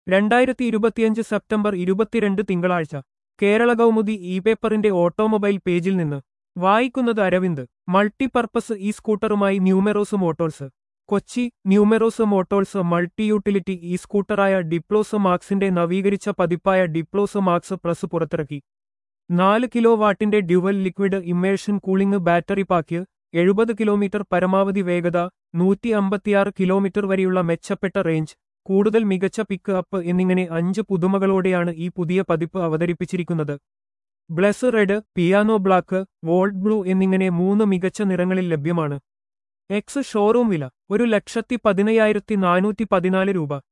രണ്ടായിരത്തി ഇരുപത്തിയഞ്ച് സെപ്റ്റംബർ ഇരുപത്തിരണ്ട് തിങ്കളാഴ്ച കേരള കൗമുദി ഇ പേപ്പറിന്റെ ഓട്ടോമൊബൈൽ പേജിൽ നിന്ന് വായിക്കുന്നത് അരവിന്ദ് മൾട്ടിപർപ്പസ് ഇ സ്കൂട്ടറുമായി Numeros Motors Kochi Numeros Motors multi utility e സ്കൂട്ടറായ ഡിപ്ലോസ് മാക്സിന്റെ നവീകരിച്ച പതിപ്പായ ഡിപ്ലോസ് മാക്സ് പ്ലസ് പുറത്തിറക്കി നാല് കിലോ വാട്ടിന്റെ dual liquid immersion cooling battery pack എഴുപത് കിലോമീറ്റർ പരമാവധി വേഗത നൂറ്റി അമ്പത്തിയാറ് കിലോമീറ്റർ വരെയുള്ള മെച്ചപ്പെട്ട റേഞ്ച് കൂടുതൽ മികച്ച പിക്ക് അപ്പ് എന്നിങ്ങനെ അഞ്ച് പുതുമകളോടെയാണ് ഈ പുതിയ പതിപ്പ് അവതരിപ്പിച്ചിരിക്കുന്നത് blaze red piano black volt blue എന്നിങ്ങനെ മൂന്ന് മികച്ച നിറങ്ങളിൽ ലഭ്യമാണ് എക്സ് ഷോറൂം വില ഒരു ലക്ഷത്തി പതിനയ്യായിരത്തി നാനൂറ്റി പതിനാല് രൂപ